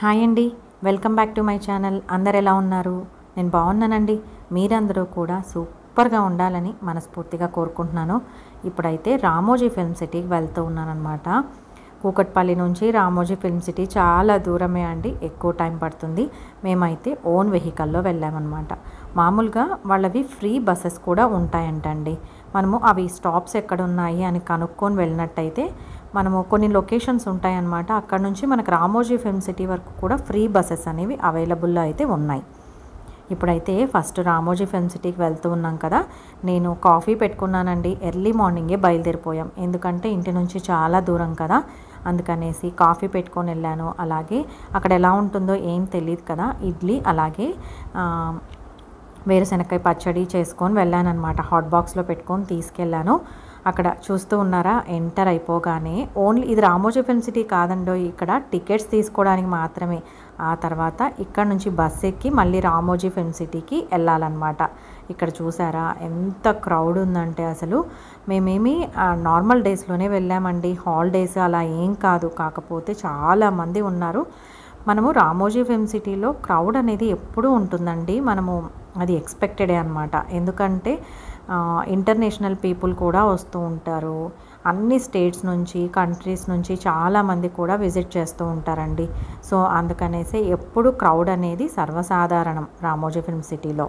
Hi అండి welcome back to my channel అందరు ఎలా ఉన్నారు నేను బాగున్నానండి మీరందరూ కూడా సూపర్గా ఉండాలని మనస్ఫూర్తిగా కోరుకుంటున్నాను ఇప్పుడైతే రామోజీ ఫిల్మ్ సిటీకి వెళ్తూ ఉన్నానన్నమాట కూకట్పల్లి నుంచి రామోజీ ఫిల్మ్ సిటీ చాలా దూరమే అండి ఎక్కువ టైం పడుతుంది మేమైతే ఓన్ వెహికల్లో వెళ్ళామన్నమాట మామూలుగా వాళ్ళవి ఫ్రీ బస్సెస్ కూడా ఉంటాయంటండి మనము అవి స్టాప్స్ ఎక్కడ ఉన్నాయి అని కనుక్కొని వెళ్ళినట్టయితే మనము కొన్ని లొకేషన్స్ ఉంటాయన్నమాట అక్కడ నుంచి మనకు రామోజీ ఫిల్మ్ సిటీ వరకు కూడా ఫ్రీ బస్సెస్ అనేవి అవైలబుల్లో అయితే ఉన్నాయి ఇప్పుడైతే ఫస్ట్ రామోజీ ఫిల్మ్ సిటీకి వెళ్తూ ఉన్నాం కదా నేను కాఫీ పెట్టుకున్నానండి ఎర్లీ మార్నింగే బయలుదేరిపోయాం ఎందుకంటే ఇంటి నుంచి చాలా దూరం కదా అందుకనేసి కాఫీ పెట్టుకొని వెళ్ళాను అలాగే అక్కడ ఎలా ఉంటుందో ఏం తెలియదు కదా ఇడ్లీ అలాగే ఆ, వేరుశనగకాయ పచ్చడి చేసుకొని వెళ్ళాను అనమాట హాట్ బాక్స్లో పెట్టుకొని తీసుకెళ్ళాను అక్కడ చూస్తూ ఉన్నారా ఎంటర్ అయిపోగానే ఓన్లీ ఇది రామోజీ ఫిల్మ్ సిటీ కాదండో ఇక్కడ టికెట్స్ తీసుకోవడానికి మాత్రమే ఆ తర్వాత ఇక్కడ నుంచి బస్ ఎక్కి మళ్ళీ రామోజీ ఫిల్మ్ సిటీకి వెళ్ళాలన్నమాట ఇక్కడ చూసారా ఎంత క్రౌడ్ ఉందంటే అసలు మేమేమి ఆ, నార్మల్ డేస్లోనే వెళ్ళామండి హాలిడేస్ అలా ఏం కాదు కాకపోతే చాలామంది ఉన్నారు మనము రామోజీ ఫిల్మ్ సిటీలో క్రౌడ్ అనేది ఎప్పుడూ ఉంటుందండి మనము అది ఎక్స్పెక్టెడే అనమాట ఎందుకంటే ఆ, ఇంటర్నేషనల్ పీపుల్ కూడా వస్తూ ఉంటారు అన్ని స్టేట్స్ నుంచి కంట్రీస్ నుంచి చాలామంది కూడా విజిట్ చేస్తూ ఉంటారండి సో అందుకనేసి ఎప్పుడు క్రౌడ్ అనేది సర్వసాధారణం రామోజీ ఫిల్మ్ సిటీలో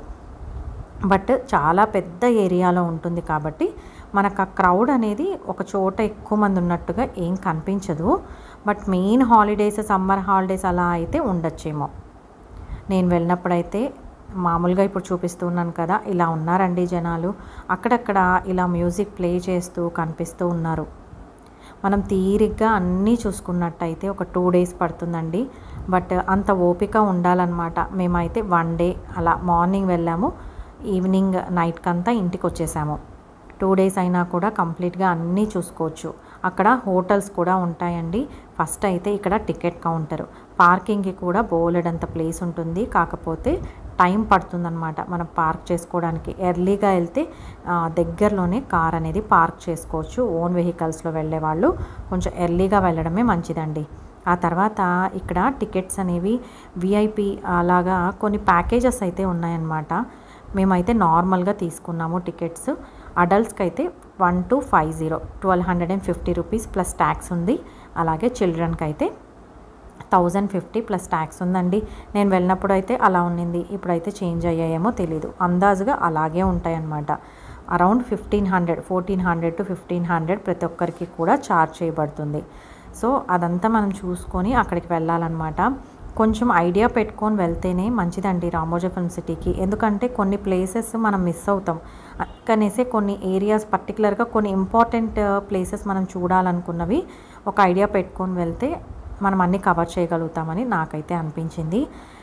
బట్ చాలా పెద్ద ఏరియాలో ఉంటుంది కాబట్టి మనకు ఆ క్రౌడ్ అనేది ఒక చోట ఎక్కువ మంది ఉన్నట్టుగా ఏం కనిపించదు but main holidays summer holidays అలా అయితే ఉండొచ్చేమో నేను వెళ్ళినప్పుడైతే మామూలుగా ఇప్పుడు చూపిస్తున్నాను కదా ఇలా ఉన్నారండి జనాలు అక్కడక్కడ ఇలా మ్యూజిక్ ప్లే చేస్తూ కనిపిస్తూ ఉన్నారు మనం తీరిగ్గా అన్నీ చూసుకున్నట్టయితే ఒక టూ డేస్ పడుతుందండి బట్ అంత ఓపిక ఉండాలన్నమాట మేమైతే వన్ డే అలా మార్నింగ్ వెళ్ళాము ఈవినింగ్ నైట్కి అంతా ఇంటికి వచ్చేసాము టూ డేస్ అయినా కూడా కంప్లీట్గా అన్నీ చూసుకోవచ్చు అక్కడ హోటల్స్ కూడా ఉంటాయండి ఫస్ట్ అయితే ఇక్కడ టికెట్ కౌంటర్ పార్కింగ్కి కూడా బోలెడంత ప్లేస్ ఉంటుంది కాకపోతే టైం పడుతుందన్నమాట మనం పార్క్ చేసుకోవడానికి ఎర్లీగా వెళ్తే ఆ, దగ్గరలోనే కార్ అనేది పార్క్ చేసుకోవచ్చు ఓన్ వెహికల్స్లో వెళ్ళే వాళ్ళు కొంచెం ఎర్లీగా వెళ్ళడమే మంచిదండి ఆ తర్వాత ఇక్కడ టికెట్స్ అనేవి విఐపి అలాగా కొన్ని ప్యాకేజెస్ అయితే ఉన్నాయన్నమాట మేమైతే నార్మల్గా తీసుకున్నాము టికెట్స్ అడల్ట్స్కి అయితే one two five zero twelve hundred and fifty rupees plus tax ఉంది అలాగే చిల్డ్రన్కి అయితే థౌజండ్ ఫిఫ్టీ ప్లస్ ట్యాక్స్ ఉందండి నేను వెళ్ళినప్పుడు అయితే అలా ఉన్నింది ఇప్పుడైతే చేంజ్ అయ్యాయేమో తెలీదు అందాజుగా అలాగే ఉంటాయన్నమాట around fifteen hundred fourteen hundred to fifteen hundred ప్రతి ఒక్కరికి కూడా ఛార్జ్ చేయబడుతుంది సో అదంతా మనం చూసుకొని అక్కడికి వెళ్ళాలన్నమాట కొంచెం ఐడియా పెట్టుకొని వెళ్తేనే మంచిదండి రామోజీ ఫిల్మ్ సిటీకి ఎందుకంటే కొన్ని ప్లేసెస్ మనం మిస్ అవుతాం కనేసే కొన్ని ఏరియాస్ పర్టికులర్గా కొన్ని ఇంపార్టెంట్ ప్లేసెస్ మనం చూడాలనుకున్నవి ఒక ఐడియా పెట్టుకొని వెళ్తే మనం అన్నీ కవర్ చేయగలుగుతామని నాకైతే అనిపించింది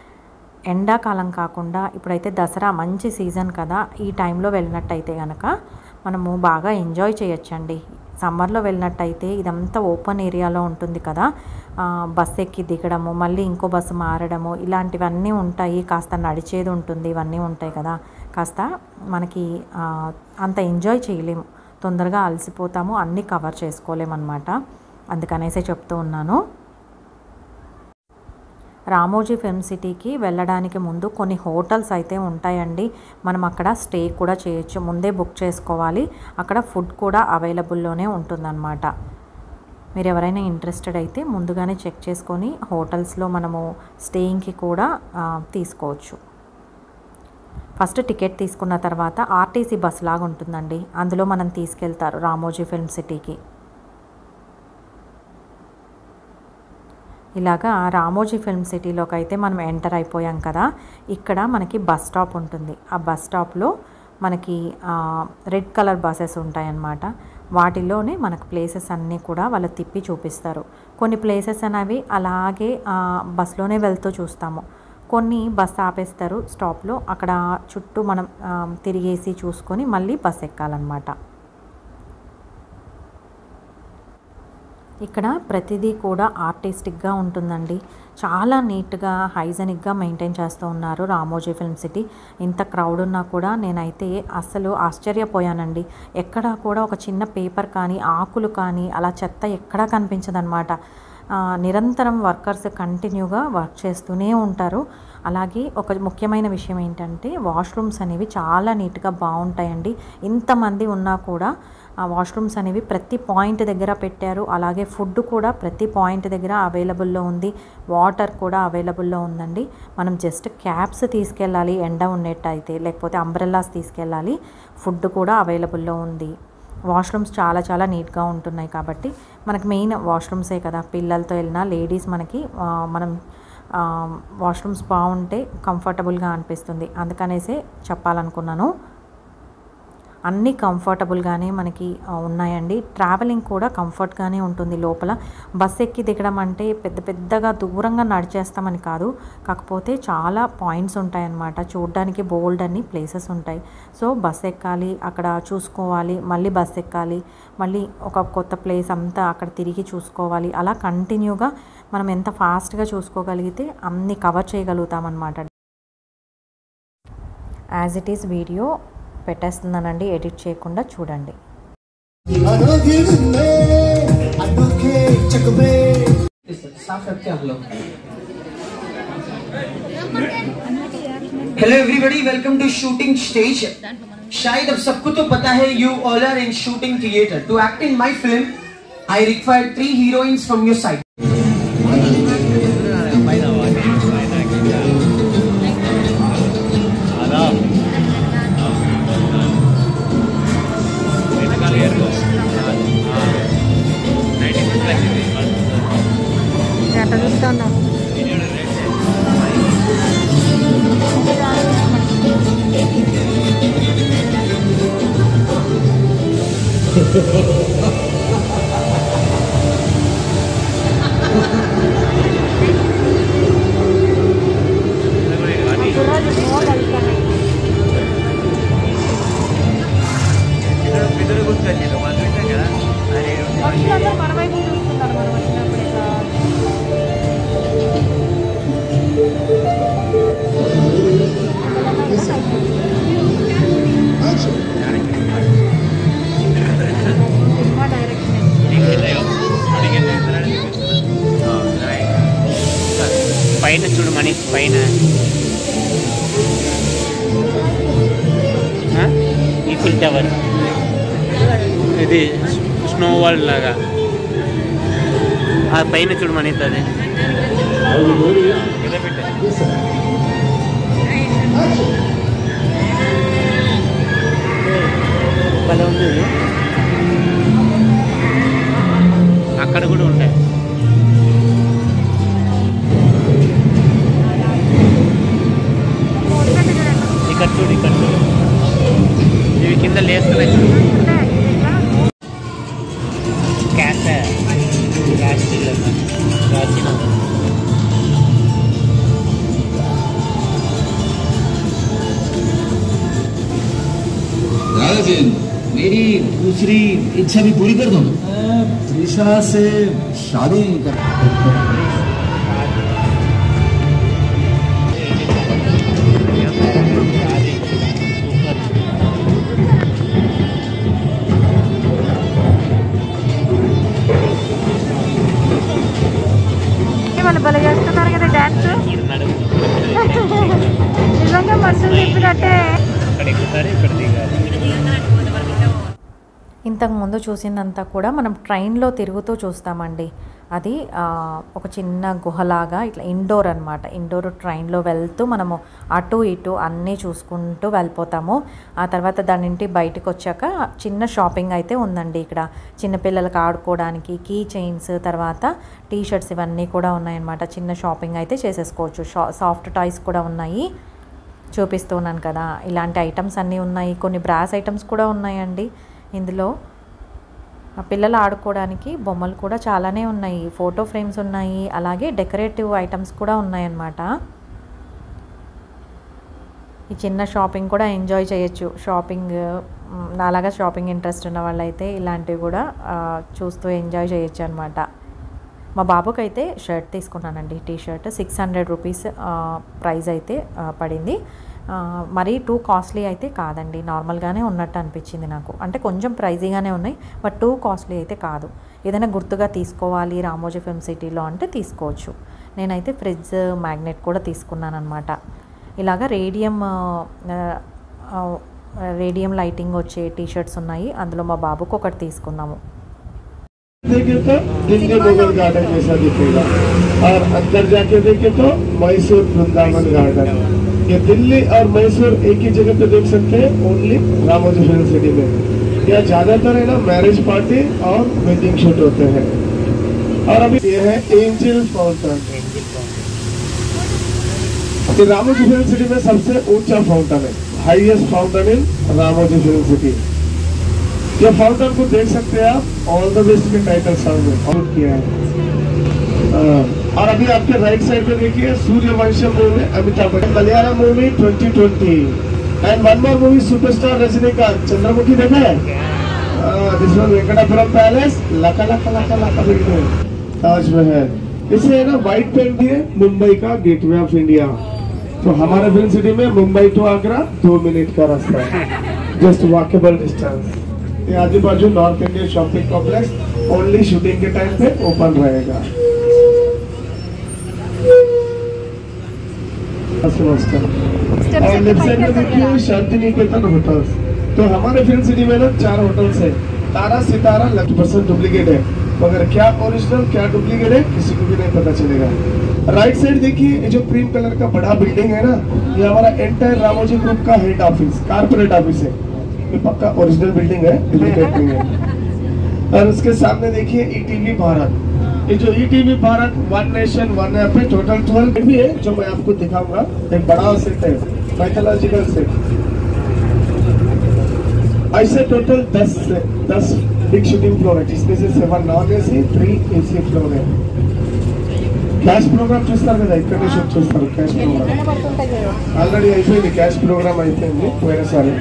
ఎండాకాలం కాకుండా ఇప్పుడైతే దసరా మంచి సీజన్ కదా ఈ టైంలో వెళ్ళినట్టయితే కనుక మనము బాగా ఎంజాయ్ చేయొచ్చండి సమ్మర్లో వెళ్ళినట్టయితే ఇదంతా ఓపెన్ ఏరియాలో ఉంటుంది కదా ఆ, బస్ ఎక్కి దిగడము మళ్ళీ ఇంకో బస్సు మారడము ఇలాంటివన్నీ ఉంటాయి కాస్త నడిచేది ఉంటుంది ఇవన్నీ ఉంటాయి కదా కాస్త మనకి ఆ, అంత ఎంజాయ్ చేయలేము తొందరగా అలసిపోతాము అన్నీ కవర్ చేసుకోలేమన్నమాట అందుకనేసే చెప్తూ ఉన్నాను రామోజీ ఫిల్మ్ సిటీకి వెళ్ళడానికి ముందు కొన్ని హోటల్స్ అయితే ఉంటాయండి మనం అక్కడ స్టే కూడా చేయొచ్చు ముందే బుక్ చేసుకోవాలి అక్కడ ఫుడ్ కూడా అవైలబుల్లోనే ఉంటుందన్నమాట మీరు ఎవరైనా ఇంట్రెస్టెడ్ అయితే ముందుగానే చెక్ చేసుకొని హోటల్స్లో మనము స్టేయింగ్కి కూడా ఆ, తీసుకోవచ్చు ఫస్ట్ టికెట్ తీసుకున్న తర్వాత ఆర్టీసీ బస్ లాగా ఉంటుందండి అందులో మనం తీసుకెళ్తారు రామోజీ ఫిల్మ్ సిటీకి ఇలాగా రామోజీ ఫిల్మ్ సిటీలోకి అయితే మనం ఎంటర్ అయిపోయాం కదా ఇక్కడ మనకి బస్ స్టాప్ ఉంటుంది ఆ బస్ స్టాప్లో మనకి ఆ, రెడ్ కలర్ బస్సెస్ ఉంటాయన్నమాట వాటిలోనే మనకు ప్లేసెస్ అన్నీ కూడా వాళ్ళు తిప్పి చూపిస్తారు కొన్ని ప్లేసెస్ అనేవి అలాగే ఆ, బస్లోనే వెళ్తూ చూస్తాము కొన్ని బస్ ఆపేస్తారు స్టాప్లో అక్కడ చుట్టూ మనం ఆ, తిరిగేసి చూసుకొని మళ్ళీ బస్ ఎక్కాలన్నమాట ఇక్కడ ప్రతిదీ కూడా ఆర్టిస్టిక్గా ఉంటుందండి చాలా నీట్గా హైజెనిక్గా మెయింటైన్ చేస్తూ ఉన్నారు రామోజీ ఫిల్మ్ సిటీ ఇంత క్రౌడ్ ఉన్నా కూడా నేనైతే అస్సలు ఆశ్చర్యపోయానండి ఎక్కడా కూడా ఒక చిన్న పేపర్ కానీ ఆకులు కానీ అలా చెత్త ఎక్కడా కనిపించదన్నమాట ఆ, నిరంతరం వర్కర్స్ కంటిన్యూగా వర్క్ చేస్తూనే ఉంటారు అలాగే ఒక ముఖ్యమైన విషయం ఏంటంటే వాష్రూమ్స్ అనేవి చాలా నీట్గా బాగుంటాయండి ఇంతమంది ఉన్నా కూడా ఆ వాష్రూమ్స్ అనేవి ప్రతి పాయింట్ దగ్గర పెట్టారు అలాగే ఫుడ్ కూడా ప్రతి పాయింట్ దగ్గర అవైలబుల్లో ఉంది వాటర్ కూడా అవైలబుల్లో ఉందండి మనం జస్ట్ క్యాప్స్ తీసుకెళ్ళాలి ఎండ ఉండేట్టయితే లేకపోతే అంబ్రెల్లాస్ తీసుకెళ్ళాలి ఫుడ్ కూడా అవైలబుల్లో ఉంది వాష్రూమ్స్ చాలా చాలా నీట్గా ఉంటున్నాయి కాబట్టి మనకి మెయిన్ వాష్రూమ్సే కదా పిల్లలతో వెళ్ళినా లేడీస్ మనకి ఆ, మనం ఆ, వాష్రూమ్స్ బాగుంటే కంఫర్టబుల్గా అనిపిస్తుంది అందుకనేసే చెప్పాలనుకున్నాను అన్నీ కంఫర్టబుల్గానే మనకి ఆ, ఉన్నాయండి ట్రావెలింగ్ కూడా కంఫర్ట్గానే ఉంటుంది లోపల బస్ ఎక్కి దిగడం అంటే పెద్ద పెద్దగా దూరంగా నడిచేస్తామని కాదు కాకపోతే చాలా పాయింట్స్ ఉంటాయన్నమాట చూడడానికి బోల్డ్ అన్ని ప్లేసెస్ ఉంటాయి సో బస్ ఎక్కాలి అక్కడ చూసుకోవాలి మళ్ళీ బస్ ఎక్కాలి మళ్ళీ ఒక కొత్త ప్లేస్ అంతా అక్కడ తిరిగి చూసుకోవాలి అలా కంటిన్యూగా మనం ఎంత ఫాస్ట్గా చూసుకోగలిగితే అన్ని కవర్ చేయగలుగుతాం అనమాట యాజ్ ఇట్ ఈస్ వీడియో పెట్టేస్తున్నానండి ఎడిట్ చేయకుండా చూడండి अनोखे अनोखे चकमे साफ रखते हैं हम लोग hello everybody welcome to shooting stage शायद अब सबको तो पता है you all are in shooting theatre to act in my film I require three heroines from your side అట్లా చూస్తాను మన వైపు చూస్తున్నారు మనం వచ్చినప్పుడు ఇక. సినిమా డైరెక్షన్ పైన చూడు మణి పైన ఆ? ఈఫిల్ టవర్ ఇది స్నో వాల్ లాగా ఆ పైన చూడు మణి అది భలే ఉంది ఇది. అక్కడ కూడా ఉంటాయి ఇక్కడ చూడు ఇక్కడ చూడు ఇవి కింద లేస్తున్నాయి చూడు క్యాష్ క్యాష్ రాసిన दादाजी मेरी दूसरी इच्छा भी पूरी कर दो त्रिशा से शादी कर వాళ్ళు భలే చేస్తున్నారు కదా డ్యాన్స్ నడుము నిజంగా మనుషులు చెప్పినట్టే అక్కడ ఎక్కుతారు ఇక్కడ దిగాలి ఇంతకు ముందు చూసిందంతా కూడా మనం ట్రైన్లో తిరుగుతూ చూస్తామండి అది ఆ, ఒక చిన్న గుహలాగా ఇట్లా ఇండోర్ అనమాట ఇండోర్ ట్రైన్లో వెళ్తూ మనము అటు ఇటు అన్నీ చూసుకుంటూ వెళ్ళిపోతాము ఆ తర్వాత దాని నుండి బయటకు వచ్చాక చిన్న షాపింగ్ అయితే ఉందండి ఇక్కడ చిన్నపిల్లలకి ఆడుకోవడానికి కీ చైన్స్ తర్వాత టీ షర్ట్స్ ఇవన్నీ కూడా ఉన్నాయన్నమాట చిన్న షాపింగ్ అయితే చేసేసుకోవచ్చు షా సాఫ్ట్ టాయ్స్ కూడా ఉన్నాయి చూపిస్తున్నాను కదా ఇలాంటి ఐటమ్స్ అన్నీ ఉన్నాయి కొన్ని బ్రాస్ ఐటమ్స్ కూడా ఉన్నాయండి ఇందులో ఆ పిల్లలు ఆడుకోవడానికి బొమ్మలు కూడా చాలానే ఉన్నాయి ఫోటో ఫ్రేమ్స్ ఉన్నాయి అలాగే డెకరేటివ్ ఐటమ్స్ కూడా ఉన్నాయన్నమాట ఈ చిన్న షాపింగ్ కూడా ఎంజాయ్ చేయొచ్చు షాపింగ్ మ్, నాలాగా షాపింగ్ ఇంట్రెస్ట్ ఉన్న వాళ్ళైతే ఇలాంటివి కూడా ఆ, చూస్తూ ఎంజాయ్ చేయొచ్చు అనమాట మా బాబుకి అయితే షర్ట్ తీసుకున్నానండి T shirt six hundred rupees price అయితే ఆ, పడింది ఆ, మరీ టూ కాస్ట్లీ అయితే కాదండి నార్మల్గానే ఉన్నట్టు అనిపించింది నాకు అంటే కొంచెం ప్రైజీగానే ఉన్నాయి బట్ టూ కాస్ట్లీ అయితే కాదు ఏదైనా గుర్తుగా తీసుకోవాలి రామోజీ ఫిల్మ్ సిటీలో అంటే తీసుకోవచ్చు నేనైతే ఫ్రిడ్జ్ మ్యాగ్నెట్ కూడా తీసుకున్నాను అనమాట ఇలాగ రేడియం ఆ, ఆ, రేడియం లైటింగ్ వచ్చే టీ షర్ట్స్ ఉన్నాయి అందులో మా బాబుకు ఒకటి తీసుకున్నాము देखे तो दिल्ली मुगल गार्डन जैसा दिखेगा और अंदर जाके देखे तो मैसूर वृंदावन गार्डन ये दिल्ली और मैसूर एक ही जगह पे देख सकते हैं ओनली रामोजी फिल्म सिटी में यहाँ ज्यादातर है ना मैरिज पार्टी और वेडिंग शूट होते हैं और अभी ये है एंजल फाउंटेन ये रामोजी फिल्म सिटी में सबसे ऊंचा फाउंटेन है highest fountain in Ramoji film city ये फाउंटेन को देख सकते हैं आप ऑल द बेस्ट के टाइटल सॉन्ग में आउट किया है हाँ, और अभी आपके राइट साइड में देखिए Sooryavansham movie Amitabh Bachchan Malayalam movie 2020 and one more movie superstar Rajinikanth Chandramukhi देखा है दिस वन वेंकटापुरम पैलेस लका लका लका लका बिल्डिंग ताजमहल इसे है ना व्हाइट पेंट दिए मुंबई का गेटवे ऑफ इंडिया तो हमारे फिल्म सिटी में मुंबई टू आगरा दो मिनट का रास्ता है जस्ट वॉकेबल डिस्टेंस ये आजू बाजू north Indian shopping complex only shooting के टाइम पे ओपन रहेगा और लेफ्ट साइड में देखिए शांति निकेतन होटल्स तो हमारे फिल्म सिटी में ना चार होटल्स है तारा सितारा लक्ष्य परसेंट डुप्लीकेट है मगर क्या ओरिजिनल क्या डुप्लीकेट है किसी को भी नहीं पता चलेगा राइट साइड देखिए ये जो क्रीम कलर का बड़ा बिल्डिंग है ना ये हमारा एंटायर रामोजी ग्रुप का हेड ऑफिस कारपोरेट ऑफिस है ये पक्का ओरिजिनल बिल्डिंग है डुप्लीकेट नहीं है और उसके सामने देखिए ईटीवी भारत ये जो ETV Bharat one nation one app है टोटल ट्वेल्व भी है जो मैं आपको दिखाऊंगा एक बड़ा सेट है माइथोलॉजिकल सेट ऐसे टोटल 10 से 10 बिग शूटिंग फ्लोर है जिसमें से seven non AC three AC floor है క్యాష్ ప్రోగ్రామ్ చూస్తారు కదా ఇక్కడనే షూట్ చేస్తారు క్యాష్ ప్రోగ్రామ్ ఆల్రెడీ అయిపోయింది క్యాష్ ప్రోగ్రామ్ అయిపోయింది పోయినసారి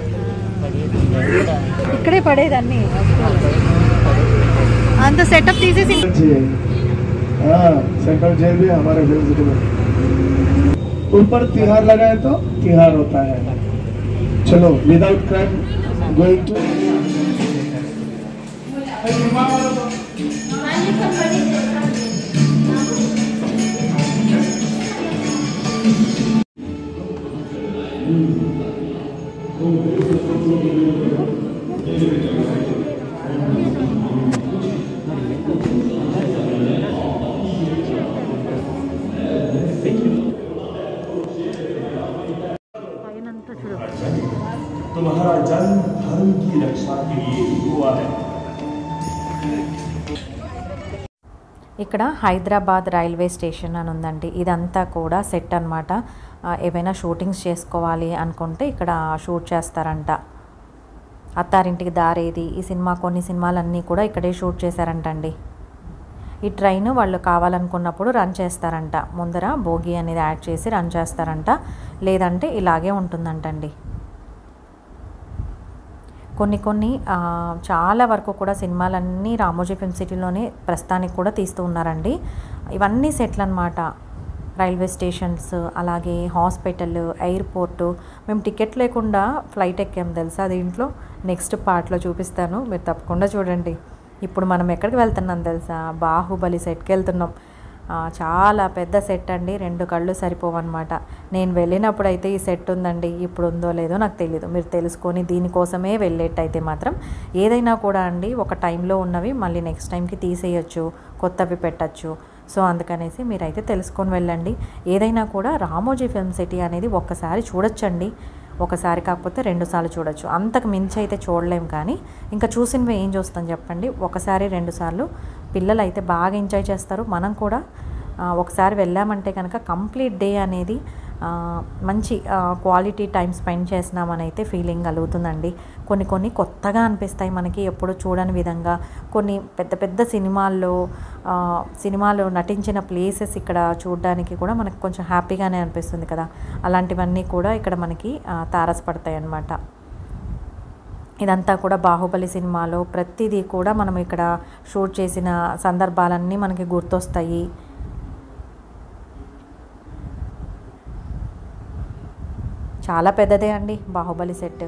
ఇక్కడే పడేదాన్ని అంత సెటప్ తీసేసి सेंट्रल जेल भी हमारे फिल्म सिटी में ऊपर तिहार लगाए तो तिहार होता है चलो विदाउट क्राइम गोइंग टू तुम्हारा जन्म धर्म की रक्षा के लिए ही हुआ है ఇక్కడ హైదరాబాద్ రైల్వే స్టేషన్ అని ఉందండి ఇదంతా కూడా సెట్ అనమాట ఏవైనా షూటింగ్స్ చేసుకోవాలి అనుకుంటే ఇక్కడ షూట్ చేస్తారంట అత్తారింటికి దారేది ఈ సినిమా కొన్ని సినిమాలన్నీ కూడా ఇక్కడే షూట్ చేశారంటండి ఈ ట్రైన్ వాళ్ళు కావాలనుకున్నప్పుడు రన్ చేస్తారంట ముందర భోగి అనేది యాడ్ చేసి రన్ చేస్తారంట లేదంటే ఇలాగే ఉంటుందంటండి కొన్ని కొన్ని ఆ, చాలా వరకు కూడా సినిమాలన్నీ రామోజీ ఫిల్మ్ సిటీలోనే ప్రస్తుతానికి కూడా తీస్తూ ఉన్నారండి ఇవన్నీ సెట్లు అనమాట రైల్వే స్టేషన్స్ అలాగే హాస్పిటల్ ఎయిర్పోర్టు మేము టికెట్ లేకుండా ఫ్లైట్ ఎక్కాం తెలుసా దీంట్లో నెక్స్ట్ పార్ట్లో చూపిస్తాను మీరు తప్పకుండా చూడండి ఇప్పుడు మనం ఎక్కడికి వెళ్తున్నాం తెలుసా బాహుబలి సెట్కి వెళ్తున్నాం ఆ, చాలా పెద్ద సెట్ అండి రెండు కళ్ళు సరిపోవన్నమాట నేను వెళ్ళినప్పుడు అయితే ఈ సెట్ ఉందండి ఇప్పుడు ఉందో లేదో నాకు తెలియదు మీరు తెలుసుకొని దీనికోసమే వెళ్ళేట్టయితే మాత్రం ఏదైనా కూడా అండి ఒక టైంలో ఉన్నవి మళ్ళీ నెక్స్ట్ టైంకి తీసేయచ్చు కొత్తవి పెట్టచ్చు సో అందుకనేసి మీరైతే తెలుసుకొని వెళ్ళండి ఏదైనా కూడా రామోజీ ఫిల్మ్ సిటీ అనేది ఒక్కసారి చూడొచ్చండి ఒకసారి కాకపోతే రెండుసార్లు చూడొచ్చు అంతకు మించి అయితే చూడలేం కానీ ఇంకా చూసినవి ఏం చూస్తాం చెప్పండి ఒకసారి రెండుసార్లు పిల్లలు అయితే బాగా ఎంజాయ్ చేస్తారు మనం కూడా ఆ, ఒకసారి వెళ్ళామంటే కనుక కంప్లీట్ డే అనేది ఆ, మంచి క్వాలిటీ టైం స్పెండ్ చేసినామని అయితే ఫీలింగ్ కలుగుతుందండి కొన్ని కొన్ని కొత్తగా అనిపిస్తాయి మనకి ఎప్పుడు చూడని విధంగా కొన్ని పెద్ద పెద్ద సినిమాల్లో ఆ, సినిమాలో నటించిన ప్లేసెస్ ఇక్కడ చూడడానికి కూడా మనకి కొంచెం హ్యాపీగానే అనిపిస్తుంది కదా అలాంటివన్నీ కూడా ఇక్కడ మనకి ఆ, తారసపడతాయి అన్నమాట ఇదంతా కూడా బాహుబలి సినిమాలో ప్రతిదీ కూడా మనం ఇక్కడ షూట్ చేసిన సందర్భాలన్నీ మనకి గుర్తొస్తాయి చాలా పెద్దదే అండి బాహుబలి సెట్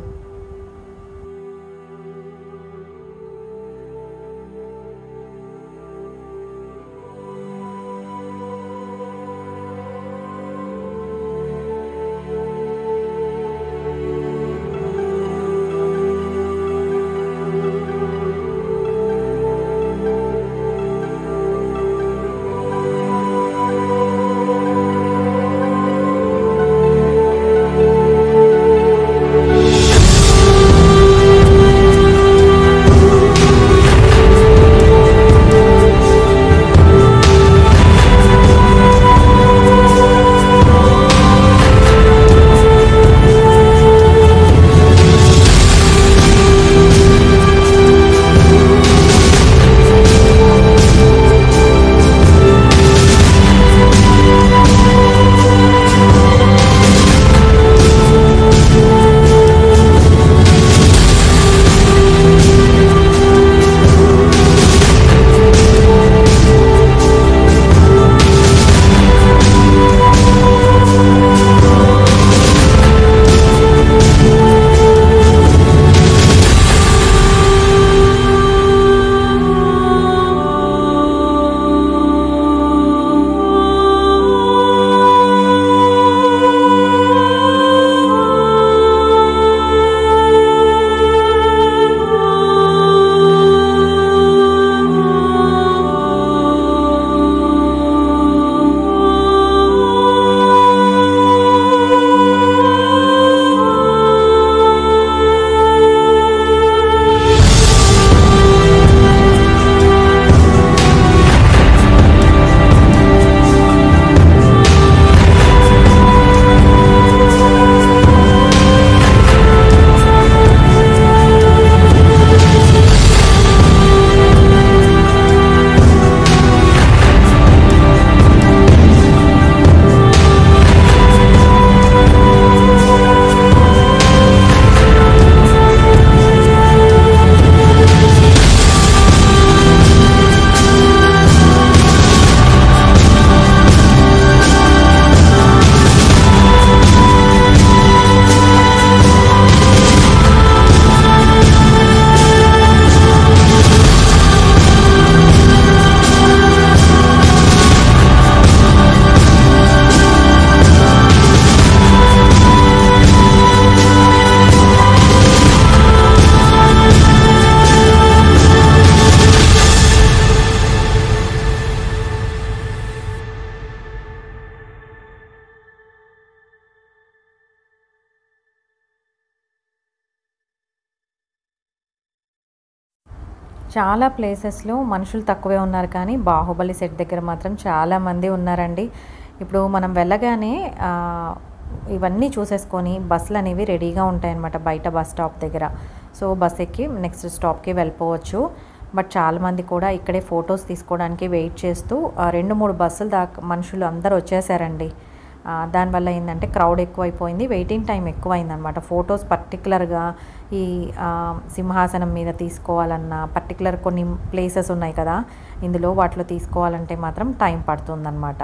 చాలా ప్లేసెస్లో మనుషులు తక్కువే ఉన్నారు కానీ బాహుబలి సెట్ దగ్గర మాత్రం చాలామంది ఉన్నారండి ఇప్పుడు మనం వెళ్ళగానే ఆ, ఇవన్నీ చూసేసుకొని బస్సులు అనేవి రెడీగా ఉంటాయన్నమాట బయట బస్ స్టాప్ దగ్గర సో బస్ ఎక్కి నెక్స్ట్ స్టాప్కి వెళ్ళిపోవచ్చు బట్ చాలామంది కూడా ఇక్కడే ఫొటోస్ తీసుకోవడానికి వెయిట్ చేస్తూ ఆ, రెండు మూడు బస్సులు దాకా మనుషులు అందరూ వచ్చేసారండి ఆ, దానివల్ల ఏంటంటే క్రౌడ్ ఎక్కువైపోయింది వెయిటింగ్ టైం ఎక్కువైందనమాట ఫొటోస్ పర్టికులర్గా ఈ ఆ, సింహాసనం మీద తీసుకోవాలన్నా పర్టికులర్ కొన్ని ప్లేసెస్ ఉన్నాయి కదా ఇందులో వాటిలో తీసుకోవాలంటే మాత్రం టైం పడుతుందన్నమాట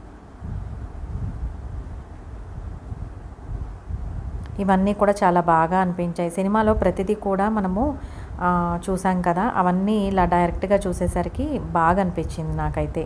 ఇవన్నీ కూడా చాలా బాగా అనిపించాయి సినిమాలో ప్రతిదీ కూడా మనము ఆ, చూసాం కదా అవన్నీ ఇలా డైరెక్ట్గా చూసేసరికి బాగా అనిపించింది నాకైతే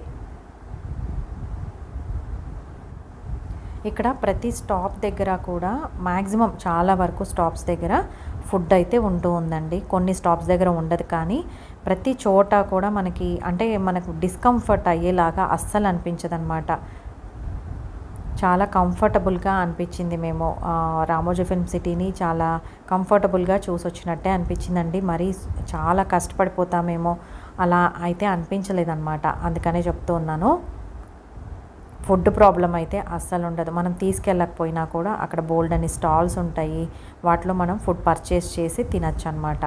ఇక్కడ ప్రతి స్టాప్ దగ్గర కూడా మ్యాక్సిమం చాలా వరకు స్టాప్స్ దగ్గర ఫుడ్ అయితే ఉంటూ ఉందండి కొన్ని స్టాప్స్ దగ్గర ఉండదు కానీ ప్రతి చోట కూడా మనకి అంటే మనకు డిస్కంఫర్ట్ అయ్యేలాగా అస్సలు అనిపించదన్నమాట చాలా కంఫర్టబుల్గా అనిపించింది మేము ఆ, రామోజీ ఫిల్మ్ సిటీని చాలా కంఫర్టబుల్గా చూసి వచ్చినట్టే అనిపించిందండి మరీ చాలా కష్టపడిపోతామేమో అలా అయితే అనిపించలేదన్నమాట అందుకనే చెప్తూ ఉన్నాను ఫుడ్ ప్రాబ్లం అయితే అస్సలు ఉండదు మనం తీసుకెళ్ళకపోయినా కూడా అక్కడ బోల్డ్ అని స్టాల్స్ ఉంటాయి వాటిలో మనం ఫుడ్ పర్చేస్ చేసి తినచ్చు అనమాట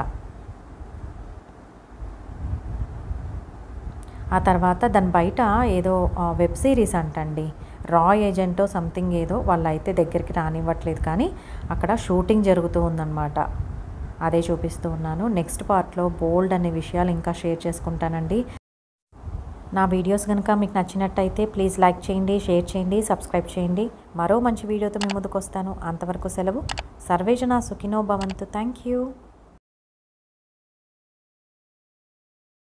ఆ తర్వాత దాని బయట ఏదో ఆ, వెబ్ సిరీస్ అంటండి రా ఏజెంటో సంథింగ్ ఏదో వాళ్ళు అయితే దగ్గరికి రానివ్వట్లేదు కానీ అక్కడ షూటింగ్ జరుగుతూ ఉందన్నమాట అదే చూపిస్తూ ఉన్నాను నెక్స్ట్ పార్ట్లో బోల్డ్ అనే విషయాలు ఇంకా షేర్ చేసుకుంటానండి నా వీడియోస్ కనుక మీకు నచ్చినట్టయితే ప్లీజ్ లైక్ చేయండి షేర్ చేయండి సబ్స్క్రైబ్ చేయండి మరో మంచి వీడియోతో మీ ముందుకు వస్తాను అంతవరకు సెలవు సర్వేజన సుఖినో భవంతు థ్యాంక్ యూ